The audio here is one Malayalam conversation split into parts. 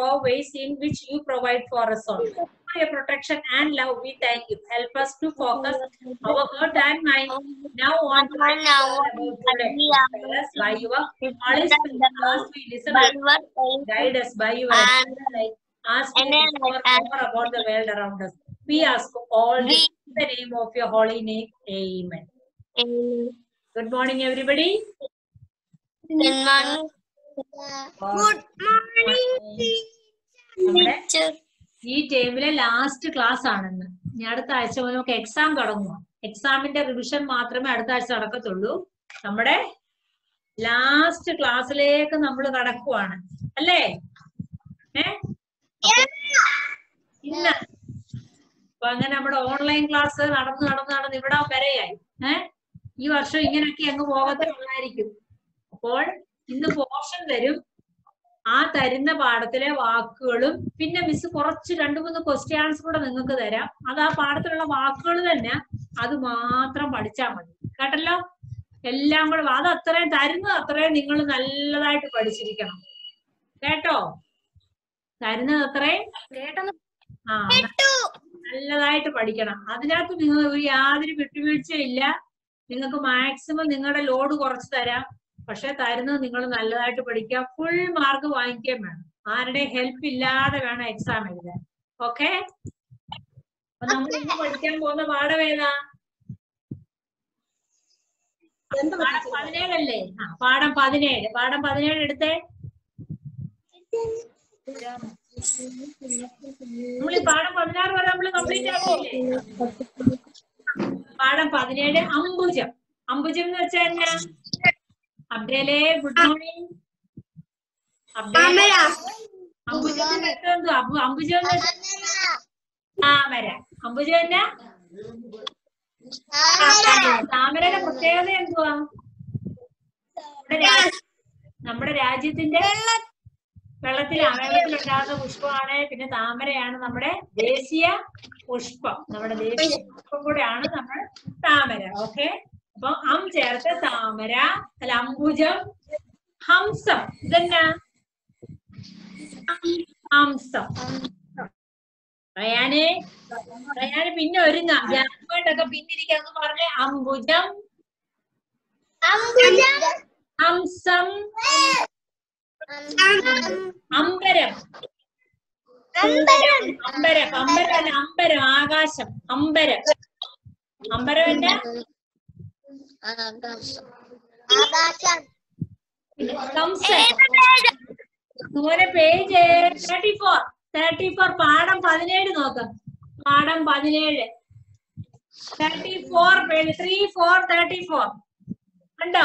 four ways in which you provide for us all. For your protection and love, we thank you. Help us to focus our heart and mind now on to One hour, about today. Tell us by your Holy Spirit as we listen by and your guide us by your And- light. As we and then discover and- more about the world around us. We ask all this We- in the name of your holy name. Amen. Good morning, everybody. Good morning, Good നമ്മുടെ teacher. ഈ ടേമിലെ ലാസ്റ്റ് ക്ലാസ് ആണെന്ന് ഇനി അടുത്ത ആഴ്ച മുതൽ നമുക്ക് എക്സാം തുടങ്ങുക എക്സാമിന്റെ റിവിഷൻ മാത്രമേ അടുത്ത ആഴ്ച നടക്കത്തുള്ളൂ നമ്മുടെ ലാസ്റ്റ് ക്ലാസ്സിലേക്ക് നമ്മൾ കടക്കുവാണ് അല്ലേ ഏ ഇന്ന് അപ്പൊ അങ്ങനെ നമ്മുടെ ഓൺലൈൻ ക്ലാസ് നടന്ന് നടന്ന് നടന്ന് ഇവിടെ വരെയായി ഏ ഈ വർഷം ഇങ്ങനെയൊക്കെ അങ്ങ് പോകത്തേ ഉള്ളായിരിക്കും അപ്പോൾ ഇന്ന് പോർഷൻ തരും ആ തരുന്ന പാഠത്തിലെ വാക്കുകളും പിന്നെ മിസ് കുറച്ച് രണ്ടു മൂന്ന് ക്വസ്റ്റ്യൻസ് കൂടെ നിങ്ങൾക്ക് തരാം അത് ആ പാഠത്തിലുള്ള വാക്കുകൾ തന്നെ അത് മാത്രം പഠിച്ചാൽ മതി കേട്ടല്ലോ എല്ലാം കൂടെ അത് അത്രയും തരുന്നത് അത്രയും നിങ്ങൾ നല്ലതായിട്ട് പഠിച്ചിരിക്കണം കേട്ടോ തരുന്നത് അത്രയും ആ നല്ലതായിട്ട് പഠിക്കണം അതിനകത്ത് നിങ്ങൾ ഒരു യാതൊരു വിട്ടുവീഴ്ചയും ഇല്ല നിങ്ങൾക്ക് മാക്സിമം നിങ്ങളുടെ ലോഡ് കുറച്ച് തരാം പക്ഷെ തരുന്നത് നിങ്ങൾ നല്ലതായിട്ട് പഠിക്കുക ഫുൾ മാർക്ക് വാങ്ങിക്കുകയും വേണം ആരുടെ ഹെൽപ്പ് ഇല്ലാതെ വേണം എക്സാം എഴുതാൻ ഓക്കെ അപ്പൊ നമ്മൾ ഇന്ന് പഠിക്കാൻ പോകുന്ന പാഠം ഏതാ പാഠം പതിനേഴല്ലേ ആ പാഠം പതിനേഴ് പാഠം പതിനേഴ് എടുത്തേ നമ്മൾ ഈ പാഠം പതിനാറ് വരെ നമ്മൾ കംപ്ലീറ്റ് ആക്കിയില്ലേ പാഠം പതിനേഴ് അംബുജം അംബുജം എന്ന് വെച്ചാൽ എന്നാ അബ്രേലെ ഗുഡ് മോർണിംഗ് അബ്രേലെ അംബുജത്തിന്റെ അർത്ഥം എന്തുവാ അമ്പു അംബുജം എന്ന് വെച്ചാ- താമര അംബുജം എന്നാ താമരയുടെ പ്രത്യേകത എന്തുവാ നമ്മുടെ രാജ്യ- നമ്മുടെ രാജ്യത്തിന്റെ വെള്ളത്തിലാ വെള്ളത്തിലുണ്ടാകുന്ന പുഷ്പമാണ് പിന്നെ താമരയാണ് നമ്മുടെ ദേശീയ പുഷ്പം നമ്മുടെ ദേശീയ പുഷ്പം കൂടെയാണ് നമ്മൾ താമര ഓക്കെ അപ്പൊ അം ചേർത്ത് താമര അല്ല അംബുജം ഹംസം ഇതെന്നാ ഹംസം റയാനെ റയാന് പിന്നെ ഒരുങ്ങാം ജാനുമായിട്ടൊക്കെ പിന്നിരിക്കാന്ന് പറഞ്ഞേ അംബുജം ഹംസം അമ്പരം അമ്പരം അമ്പരം അല്ല അമ്പരം ആകാശം അമ്പരം അമ്പരം എന്നാ കംസൻ ദൂരെ page thirty four thirty four പാഠം പതിനേഴ് നോക്ക് പാഠം പതിനേഴ് thirty four page three four thirty four കണ്ടോ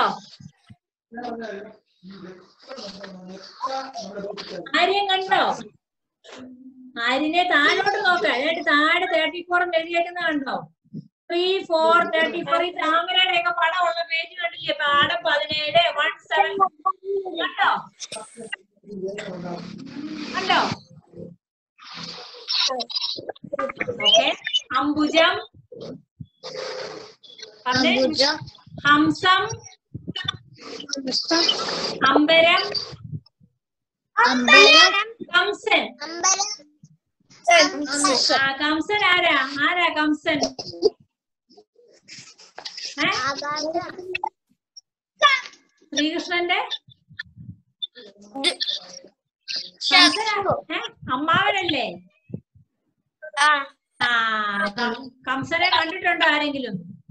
ആര്യം കണ്ടോ ആര്യനെ താഴോട്ട് നോക്കാം എന്നിട്ട് താഴെ തേർട്ടി ഫോർ എഴുതിയേക്കുന്ന കണ്ടോ ത്രീ ഫോർ തേർട്ടി ഫോർ ഈ താമരയുടെ ഒക്കെ പടം ഉള്ള പേജ് കണ്ടില്ലേ പാഠം പതിനേഴ് വൺ സെവൻ കണ്ടോ കണ്ടോ ഓക്കെ അംബുജം പറഞ്ഞേ ഹംസം അമ്പരം കംസൻ ആ കംസൻ ആരാ ആരാ കംസൻ ഏ ശ്രീകൃഷ്ണന്റെ കംസനാണോ ഏ അമ്മാവനല്ലേ ആ കം- കംസനെ കണ്ടിട്ടുണ്ടോ ആരെങ്കിലും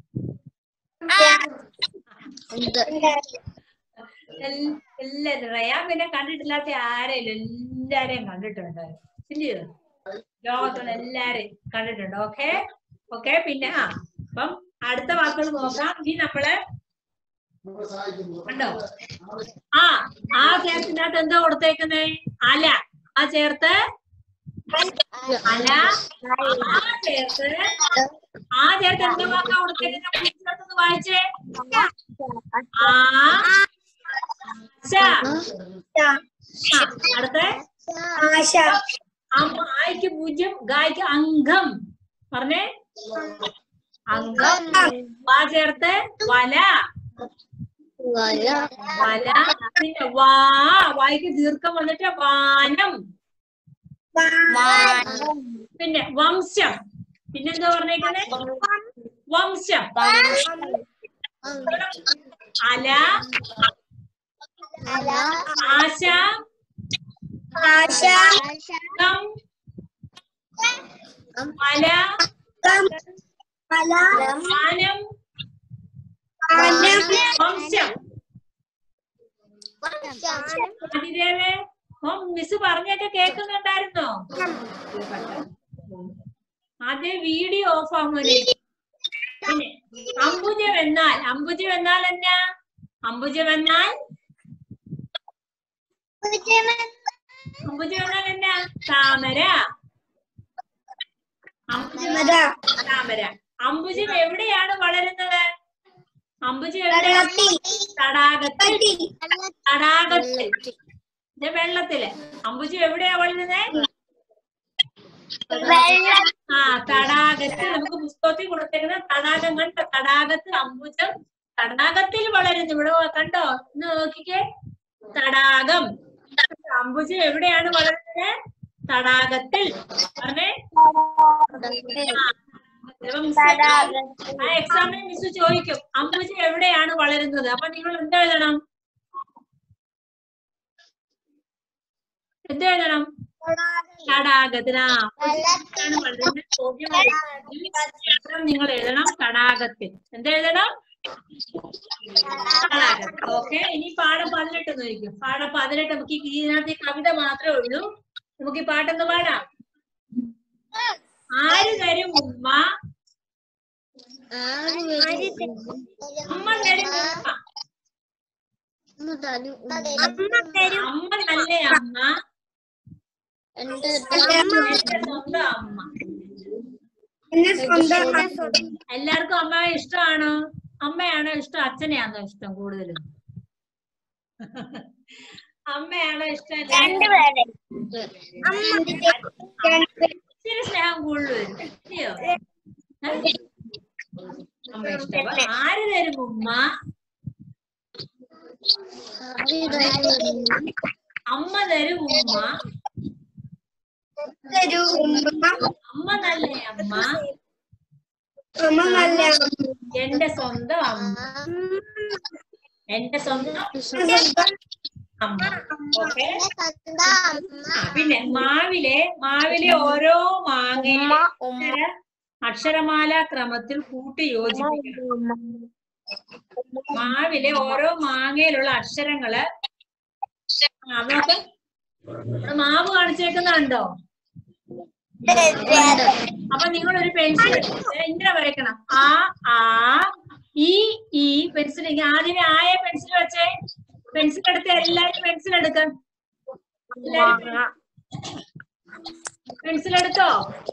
എൽ- എല്ലാരും റയാൻ പിന്നെ കണ്ടിട്ടില്ലാത്ത ആരെയും എല്ലാരെയും കണ്ടിട്ടുണ്ട് ഇല്ലയോ ലോകത്തുള്ള എല്ലാരെയും കണ്ടിട്ടുണ്ട് ഓക്കെ ഓക്കെ പിന്നെ ആ അപ്പം അടുത്ത വാക്കുകൾ നോക്കാം ഇനി നമ്മള് കണ്ടോ ആ ആ ചേർത്തിനകത്ത് എന്താ കൊടുത്തേക്കുന്നേ അല ആ ചേർത്ത് അല ആ ചേർത്ത് ആ ചേർത്ത് എന്താ വാക്കാ കൊടുത്തേക്കുന്നത് ചേർത്തൊന്ന് വായിച്ചേ ആ ച. ആ, അടുത്ത അം- ആയിക്ക് പൂജ്യം ഗായ്ക്ക് അംഗം പറഞ്ഞേ അംഗം വാ ചേർത്ത് വല വല പിന്നെ വാ വായിക്ക് ദീർഘം വന്നിട്ട് വാനം പിന്നെ വംശം പിന്നെന്താ പറഞ്ഞേക്കുന്നത് വംശം അല ആശ കം മല മാനം വംശം അതിദേവേ ഓ മിസ് പറഞ്ഞൊക്കെ കേൾക്കുന്നുണ്ടായിരുന്നോ ആദ്യം വീഡിയോ ഓഫ് ആവുമോനെ പിന്നെ അംബുജം എന്നാൽ അംബുജം എന്നാൽ എന്നാ അംബുജം എന്നാൽ അംബുജം എന്നാൽ എന്നാ താമര അംബുജം താമര അംബുജം എവിടെയാണ് വളരുന്നത് അംബുജം എവിടെയാണ് തടാകത്തിൽ തടാകത്തിൽ ഇത് വെള്ളത്തില് അംബുജം എവിടെയാ വളരുന്നത് ആ തടാകത്തിൽ നമുക്ക് പുസ്തകത്തിൽ കൊടുത്തേക്കുന്ന തടാകം കണ്ടോ തടാകത്തിൽ അംബുജം തടാകത്തിൽ വളരുന്നു ഇവിടെ കണ്ടോ ഇന്ന് നോക്കിക്കേ തടാകം അംബുജം എവിടെയാണ് വളരുന്നത് തടാകത്തിൽ പറഞ്ഞേ ഇപ്പം മിസ് ആ എക്സാമിന് മിസ് ചോദിക്കും അംബുജം എവിടെയാണ് വളരുന്നത് അപ്പൊ നിങ്ങൾ എന്ത് എഴുതണം എന്ത് എഴുതണം തടാകത്തിൽ ആ അംബുജത്തിലാണ് വളരുന്നത് ചോദ്യമായിരിക്കും ഉത്തരം നിങ്ങൾ എഴുതണം തടാകത്തിൽ എന്ത് എഴുതണം തടാകത്തിൽ ഓക്കെ ഇനി പാഠം പതിനെട്ട് നോക്കും പാഠം പതിനെട്ട് നമുക്ക് ഈ ഇതിനകത്ത് ഈ കവിത മാത്രമേ ഉള്ളൂ നമുക്ക് ഈ പാട്ടൊന്ന് പാടാം ആര് തരും ഉമ്മ അമ്മ തരും ഉമ്മ അമ്മ നല്ല അമ്മ എന്റെ സ്വന്തം അമ്മ എല്ലാവർക്കും അമ്മയെ ഇഷ്ടമാണോ അമ്മയാണോ ഇഷ്ടം അച്ഛനെയാണോ ഇഷ്ടം കൂടുതലും അമ്മയാണോ ഇഷ്ടം എല്ലാവർക്കും? ഇച്ചിരി സ്നേഹം കൂടുതൽ വരും ഇല്ലയോ ഏ? അമ്മ ഇഷ്ടം അപ്പൊ ആര് തരും ഉമ്മ അമ്മ തരും ഉമ്മ അമ്മ നല്ല അമ്മ എന്റെ സ്വന്തം അമ്മ എന്റെ സ്വന്തം അമ്മ ഓക്കെ പിന്നെ മാവിലെ മാവിലെ ഓരോ മാങ്ങയും അക്ഷര അക്ഷരമാല ക്രമത്തിൽ കൂട്ടി യോജിപ്പിക്കണം മാവിലെ ഓരോ മാങ്ങയിലുള്ള അക്ഷരങ്ങള് ആ, നോക്ക് ഇവിടെ മാവ് കാണിച്ചേക്കുന്നുണ്ടോ അപ്പൊ നിങ്ങൾ ഒരു പെൻസിൽ ഇങ്ങനെ വരയ്ക്കണം ആ ആ ഈ ഈ പെൻസിൽ ആദ്യമേ ആയ പെൻസിൽ വെച്ചേ പെൻസിൽ എടുത്ത് എല്ലാരും പെൻസിൽ എടുക്കാം പെൻസിൽ എടുത്തോ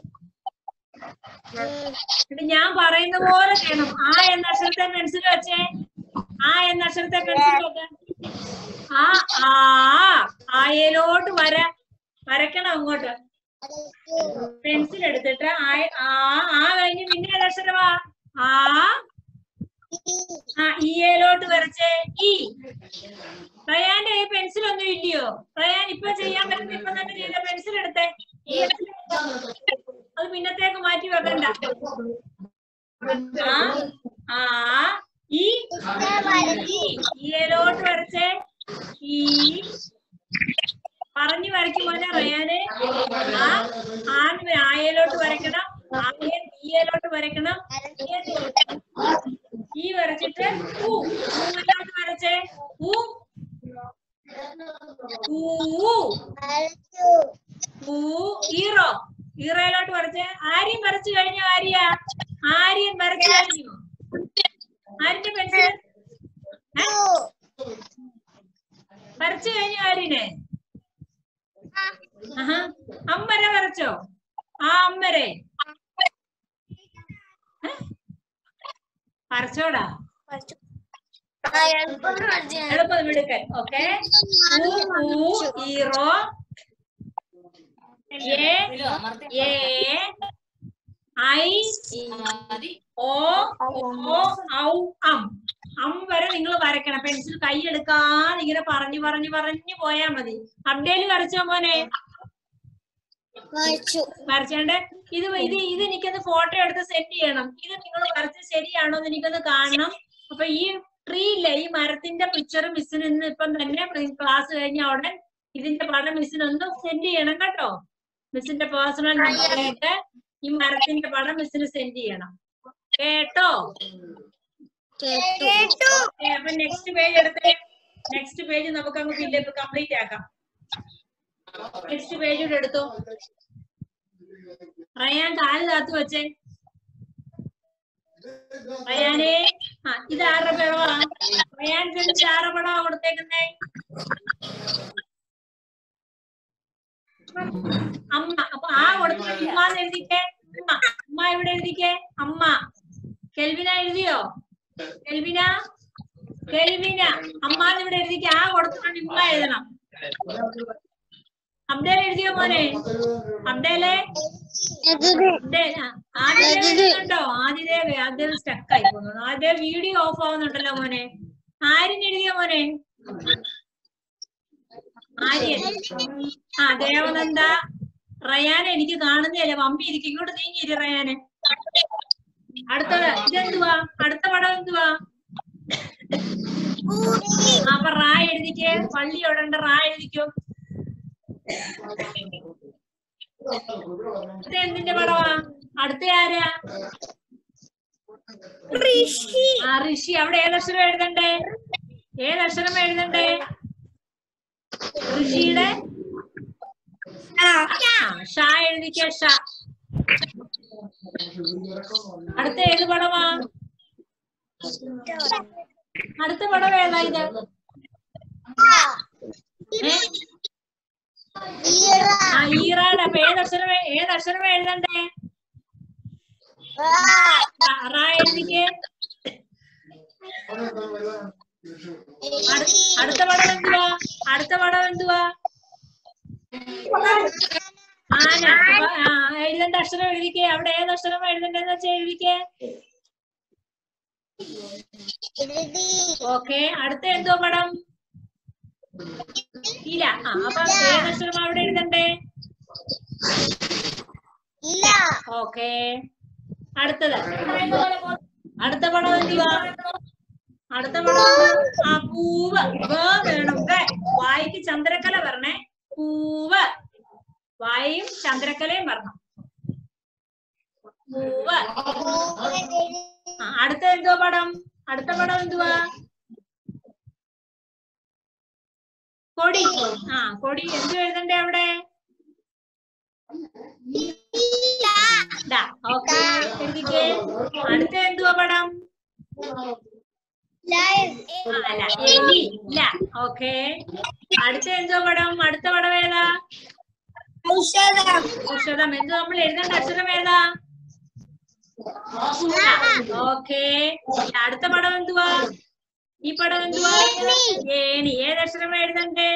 എന്നിട്ട് ഞാൻ പറയുന്ന പോലെ ചെയ്യണം ആ എന്ന അക്ഷരത്തെ പെൻസിൽ വെച്ചേ ആ എന്ന അക്ഷരത്തെ പെൻസിൽ വെക്കാം ആ ആ ആയയിലോട്ട് വര വരക്കണം അങ്ങോട്ട് പെൻസിൽ എടുത്തിട്ട് ആ ആ ആ കഴിഞ്ഞ് പിന്നെ ഏത് അക്ഷരമാ ആ ആ ഈയയിലോട്ട് വരച്ചേ ഈ റയാന്റെ ഈ പെൻസിൽ ഒന്നും ഇല്ലയോ റയാൻ ഇപ്പൊ ചെയ്യാൻ പറ്റുന്ന ഇപ്പൊ തന്നെ ചെയ്ത പെൻസിൽ എടുത്തേ ഈ അത് പിന്നത്തേക്ക് മാറ്റി വെക്കണ്ട ആ ആ ഈ ഈ. ഈയയിലോട്ട് വരച്ചേ ഈ പറഞ്ഞു വരയ്ക്കും പോലെ റയാന് ആ ആൻ ആയയിലോട്ട് വരയ്ക്കണം ആയൻ ഈയയിലോട്ട് വരയ്ക്കണം ഈ വരച്ചിട്ട് ഊ ഊവിലോട്ട് വരച്ചേ ഊ ഊ ഊ ഈറോ ഈറയിലോട്ട് വരച്ചേ ആര്യൻ വരച്ചു കഴിഞ്ഞു ആര്യ ആര്യൻ വരച്ചു കഴിഞ്ഞു ആര്യന്റെ പെൻസിൽ വരച്ചു കഴിഞ്ഞു ആര്യനെ ആഹാ അമ്മര വരച്ചോ ആ അമ്മരെ ഏ? വരച്ചോടാ എളുപ്പം മിടുക്കൻ ഓക്കെ ഈറോ എ എ ഐ ഓ ഓ ഔ അം അം വരെ നിങ്ങൾ വരയ്ക്കണം പെൻസിൽ കൈ എടുക്കാതെ ഇങ്ങനെ പറഞ്ഞു പറഞ്ഞു പറഞ്ഞു പോയാ മതി അബ്ഡേല് വരച്ചോ മോനെ വരച്ചു വരച്ചേണ്ട ഇത് ഇത് ഇത് എനിക്കൊന്ന് ഫോട്ടോ എടുത്ത് സെൻഡ് ചെയ്യണം ഇത് നിങ്ങൾ വരച്ച് ശരിയാണോ എന്ന് എനിക്കൊന്ന് കാണണം അപ്പൊ ഈ ട്രീ ഇല്ലേ ഈ മരത്തിന്റെ പിക്ചർ മിസ്സിന് ഇന്ന് ഇപ്പം തന്നെ ക്ലാസ് കഴിഞ്ഞ ഉടൻ ഇതിന്റെ പടം മിസ്സിന് ഒന്ന് സെൻഡ് ചെയ്യണം കേട്ടോ മിസ്സിന്റെ പേഴ്സണൽ നമ്പറിലേക്ക് ഈ മരത്തിന്റെ പടം മിസ്സിന് സെൻഡ് ചെയ്യണം കേട്ടോ കേട്ടു ഏ, അപ്പൊ നെക്സ്റ്റ് പേജ് എടുത്തേ നെക്സ്റ്റ് പേജ് നമുക്ക് അങ്ങ് ഫില്ലപ്പ് കംപ്ലീറ്റ് ആക്കാം നെക്സ്റ്റ് പേജ് കൂടെ എടുത്തോ റയാൻ കാല് താത്തു വെച്ചേ റയാനേ ആ ഇത് ആരുടെ പടവാ റയാൻ ജനിച്ച് ആരുടെ പടവാ കൊടുത്തേക്കുന്നേ അമ്മ അപ്പൊ ആ കൊടുത്ത ഉമ്മ എന്ന് എഴുതിക്കേ ഉമ്മ ഉമ്മ ഇവിടെ എഴുതിക്കേ അമ്മ കെൽവിന എഴുതിയോ കെൽവിന കെൽവിന അമ്മ എന്ന് ഇവിടെ എഴുതിക്കേ ആ കൊടുത്തിട്ടുണ്ട് ഉമ്മ എഴുതണം അബ്ദേൽ എഴുതിയോ മോനെ അബ്ദേലെ അബ്ദേൽ ആ, ആദിദേവ് എഴുതുന്നുണ്ടോ ആദിദേവ് ആദ്യം സ്റ്റക്ക് ആയി പോകുന്നു ആദ്യം വീഡിയോ ഓഫ് ആവുന്നുണ്ടല്ലോ മോനെ ആര്യൻ എഴുതിയോ മോനെ ആര്യൻ ആ ദേവനന്ദ റയാനെ എനിക്ക് കാണുന്നില്ല മമ്മി ഇരിക്കും ഇങ്ങോട്ട് നീങ്ങിയിരി റയാനെ അടുത്തത് ഇതെന്തുവാ അടുത്ത പടം എന്തുവാ ആ, അപ്പൊ റാ എഴുതിക്ക് പള്ളി എവിടെ റാ എഴുതിക്കോ ഇത് എന്തിന്റെ പടവാ അടുത്ത ആരാ ആ ഋഷി അവിടെ ഏതക്ഷരം എഴുതണ്ടേ ഏതക്ഷരം എഴുതണ്ടേ ഋഷിയുടെ ആ ഷാ എഴുതിക്ക ഷ അടുത്ത ഏത് പടമാ അടുത്ത പടം ഏതാ ഇത് ഏ? ആ ഈറാട് അപ്പൊ ഏതക്ഷരം എ- ഏതക്ഷരം എഴുതണ്ടേ റാ- റാ എഴുതിക്കേ അടു- അടുത്ത പടം എന്തുവാ അടുത്ത പടം എന്തുവാ ആന അപ്പൊ, ആ, എഴുതേണ്ട അക്ഷരം എഴുതിക്കേ അവിടെ ഏത് അക്ഷരം എഴുതണ്ടെന്ന് വെച്ചാ എഴുതിക്കേ ഓക്കെ അടുത്ത എന്തോ പടം ഇല്ല ആ അപ്പൊ ഏതക്ഷരം അവിടെ എഴുതണ്ടേ ഓക്കെ അടുത്തത് അടുത്ത പടം എന്തുവാ അടുത്ത പടം എന്തുവാ? ആ പൂവ് വ വേണം വ. വായിക്ക് ചന്ദ്രക്കല വരണേ പൂവ് വായും ചന്ദ്രക്കലയും വരണം പൂവ് ആ, അടുത്ത എന്തോ പടം അടുത്ത പടം എന്തുവാ കൊടി ആ കൊടി എന്തു എഴുതണ്ടേ അവിടെ ദാ, ഓക്കേ എഴുതിക്കേ അടുത്ത എന്തുവാ പടം ആ, അല്ല എലി ഇല്ല ഓക്കേ അടുത്ത എന്തോ പടം അടുത്ത പടം ഏതാ ഔഷധം എന്ത് നമ്മൾ എഴുതേണ്ട അക്ഷരം ഏതാ ഓക്കേ അടുത്ത പടം എന്തുവാ ഈ പടം എന്തുവാ ഏണി ഏതക്ഷരം എഴുതണ്ടേ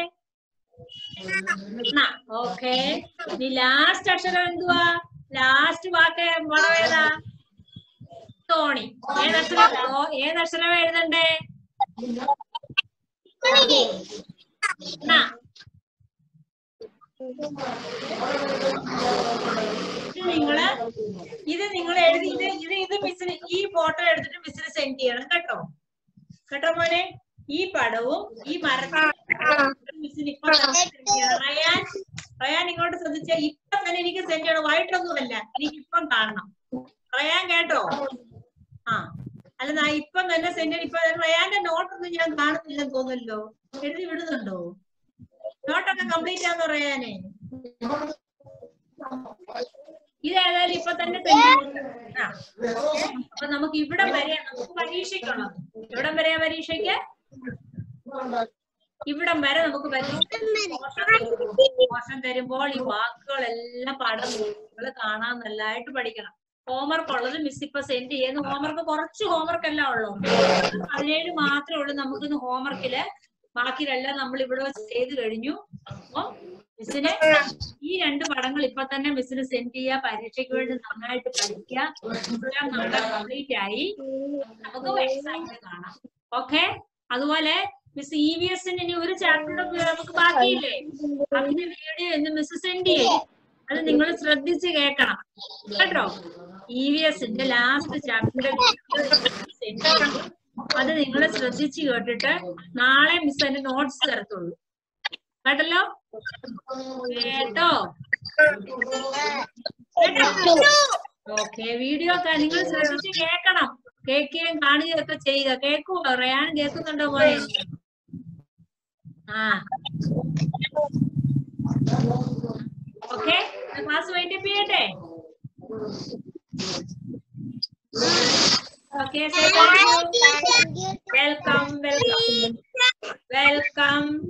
ഓക്കേ ഇനി ലാസ്റ്റ് അക്ഷരം എന്തുവാ ലാസ്റ്റ് വാക്ക് പടം ഏതാ തോണി ഏതക്ഷരം ഓ- ഏതക്ഷരം എഴുതണ്ടേ ണ. ഇത് നിങ്ങള് ഇത് നിങ്ങൾ എഴുതി ഇത് ഇത് ഇത് മിസ്സിന് ഈ ഫോട്ടോ എടുത്തിട്ട് മിസ്സിന് സെൻഡ് ചെയ്യണം കേട്ടോ കേട്ടോ മോനെ ഈ പടവും ഈ മരത്തിൽ മിസ്സിന് ഇപ്പൊ തന്നെ send ചെയ്യണം. റയാൻ റയാൻ ഇങ്ങോട്ട് ശ്രദ്ധിച്ച ഇപ്പൊ തന്നെ എനിക്ക് സെൻഡ് ചെയ്യണം വൈകിട്ടൊന്നുമല്ല എനിക്ക് ഇപ്പം കാണണം റയാൻ കേട്ടോ ആ അല്ല ഞാൻ ഇപ്പം തന്നെ സെൻഡ് ചെയ്യണം ഇപ്പൊ റയാന്റെ നോട്ടൊന്നും ഞാൻ കാണുന്നില്ലെന്ന് തോന്നുന്നല്ലോ എഴുതി വിടുന്നുണ്ടോ നോട്ടൊക്കെ കംപ്ലീറ്റ് ആന്ന് റയാനെ ഇത് ഏതായാലും ഇപ്പൊ തന്നെ send ചെയ്യണം. ആ അപ്പൊ നമുക്ക് ഇവിടം വരെ നമുക്ക് പരീക്ഷയ്ക്കുള്ളത് ഇവിടം വരെയാ പരീക്ഷയ്ക്ക് ഇവിടം വരെ നമുക്ക് മോശം തരുമ്പോൾ ഈ വാക്കുകളെല്ലാം പാഠം നിങ്ങൾ കാണാൻ നല്ലതായിട്ട് പഠിക്കണം ഹോംവർക്ക് ഉള്ളത് മിസ് ഇപ്പൊ സെൻഡ് ചെയ്യുന്നു ഹോംവർക്ക് കുറച്ച് ഹോംവർക്ക് എല്ലാം ഉള്ളൂ പതിനേഴ് മാത്രമേ ഉള്ളൂ നമുക്കിന്ന് ഹോംവർക്കില് ബാക്കിയെല്ലാം നമ്മൾ ഇവിടെ വെച്ച് ചെയ്ത് കഴിഞ്ഞു അപ്പൊ മിസ്സിന് ഈ രണ്ട് പടങ്ങൾ ഇപ്പൊ തന്നെ മിസ്സിന് സെൻഡ് ചെയ്യുക പരീക്ഷയ്ക്ക് വേണ്ടി നന്നായിട്ട് പഠിക്കുക എല്ലാം നമ്മുടെ കംപ്ലീറ്റ് ആയി നമുക്ക് എക്സാമിന് കാണാം ഓക്കെ അതുപോലെ മിസ് ഇ വി എസിന് ഇനി ഒരു ചാപ്റ്റർ നമുക്ക് ബാക്കിയില്ലേ അതിന്റെ വീഡിയോ ഇന്ന് മിസ് സെൻഡ് ചെയ്യും അത് നിങ്ങൾ ശ്രദ്ധിച്ച് കേൾക്കണം കേട്ടോ ഇ വി എസിന്റെ ലാസ്റ്റ് ചാപ്റ്റർ അത് നിങ്ങൾ ശ്രദ്ധിച്ച് കേട്ടിട്ട് നാളെ മിസ് അതിന്റെ നോട്ട്സ് തരത്തുള്ളൂ കേട്ടല്ലോ കേട്ടോ കേട്ടോ ഓക്കെ വീഡിയോ നിങ്ങൾ ശ്രദ്ധിച്ച് കേൾക്കണം കേൾക്കുകയും കാണുകയും ഒക്കെ ചെയ്യുക കേൾക്കുവോ റയാൻ കേൾക്കുന്നുണ്ടോ മോനെ ആ ഓക്കെ ക്ലാസ് വൈൻഡപ്പ് ചെയ്യട്ടെ ഓക്കെ വെൽക്കം വെൽക്കം വെൽക്കം